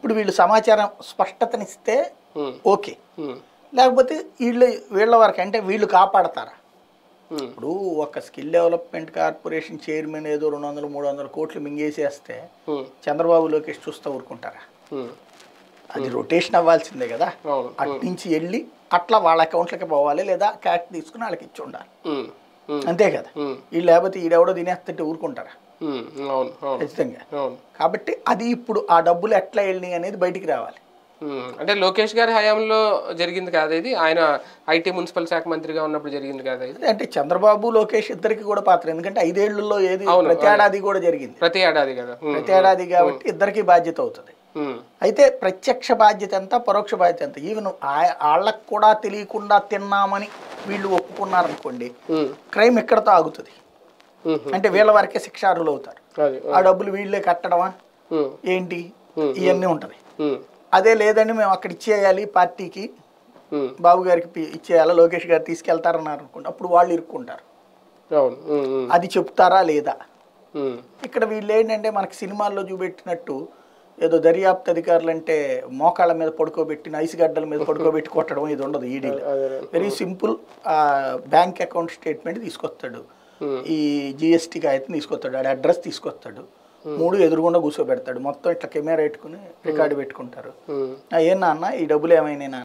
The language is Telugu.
ఇప్పుడు వీళ్ళు సమాచారం స్పష్టతనిస్తే ఉమ్, ఓకే ఉమ్, లేకపోతే వీళ్ళు వీళ్ళ వరకు అంటే వీళ్ళు కాపాడతారా ఉమ్, ఇప్పుడు ఒక స్కిల్ డెవలప్మెంట్ కార్పొరేషన్ చైర్మన్ ఏదో రెండు వందలు మూడు వందల కోట్లు మింగేసేస్తే ఉమ్, చంద్రబాబు లోకేష్ చూస్తూ ఊరుకుంటారా ఉమ్, అది రొటేషన్ అవ్వాల్సిందే కదా అవును అటు నుంచి వెళ్ళి అట్లా వాళ్ళ అకౌంట్లకి పోవాలి లేదా క్యాష్ తీసుకుని వాళ్ళకి ఇచ్చి ఉండాలి ఉమ్, ఉమ్, అంతే కదా ఉమ్, వీళ్ళు లేకపోతే ఈడెవడో తినేస్తుంటే ఊరుకుంటారా ఉమ్, అవును అవును ఖచ్చితంగా అవును కాబట్టి అది ఇప్పుడు ఆ డబ్బులు ఎట్లా వెళ్ళినాయి అనేది బయటికి రావాలి ఉమ్, అంటే లోకేష్ గారి హయాంలో జరిగింది కాదా ఇది ఆయన ఐటీ మున్సిపల్ శాఖ మంత్రిగా ఉన్నప్పుడు జరిగింది కాదా ఇది అంటే చంద్రబాబు లోకేష్ ఇద్దరికి కూడా పాత్ర ఎందుకంటే ఐదేళ్లలో ఏది ప్రతి ఏడాది కూడా జరిగింది ప్రతి ఏడాది కదా ఉమ్, ప్రతి ఏడాది కాబట్టి ఇద్దరికి బాధ్యత అవుతుంది ఉమ్, అయితే ప్రత్యక్ష బాధ్యత ఎంత పరోక్ష బాధ్యత ఎంత ఈవెన్ వాళ్ళకు కూడా తెలియకుండా తిన్నామని వీళ్ళు ఒప్పుకున్నారనుకోండి ఉమ్, క్రైమ్ ఎక్కడతో ఆగుతుంది ఉమ్, అంటే వీళ్ళ వరకే శిక్షార్హులు అవుతారు అది ఆ డబ్బులు వీళ్ళే కట్టడమా ఉమ్, ఏంటి ఇవన్నీ ఉంటుంది ఉమ్, అదే లేదండి మేము అక్కడ ఇచ్చేయాలి పార్టీకి ఉమ్, బాబు గారికి పి- ఇచ్చేయాలా లోకేష్ గారు తీసుకెళ్తారన్నారు అనుకోండి అప్పుడు వాళ్ళు ఇరుక్కుంటారు అవును ఉమ్, ఉమ్, అది చెప్తారా లేదా ఉమ్, ఇక్కడ వీళ్ళు ఏంటంటే మనకి సినిమాల్లో చూపెట్టినట్టు ఏదో దర్యాప్తు అధికారులు అంటే మోకాళ్ళ మీద పడుకోబెట్టిన ఐస్ గడ్డల మీద పడుకోబెట్టి కొట్టడం ఇది ఉండదు ఈడీలో అదే very simple bank account statement తీసుకొస్తాడు Hmm. ఈ జిఎస్టీ కాగితం తీసుకొస్తాడు ఆడ అడ్రస్ తీసుకొస్తాడు మూడు ఎదురుగుండా కూర్చోబెడతాడు మొత్తం ఇట్లా కెమెరా పెట్టుకుని రికార్డు పెట్టుకుంటారు ఉమ్. "ఆ, ఏం నాన్న ఈ డబ్బులు ఏమైనా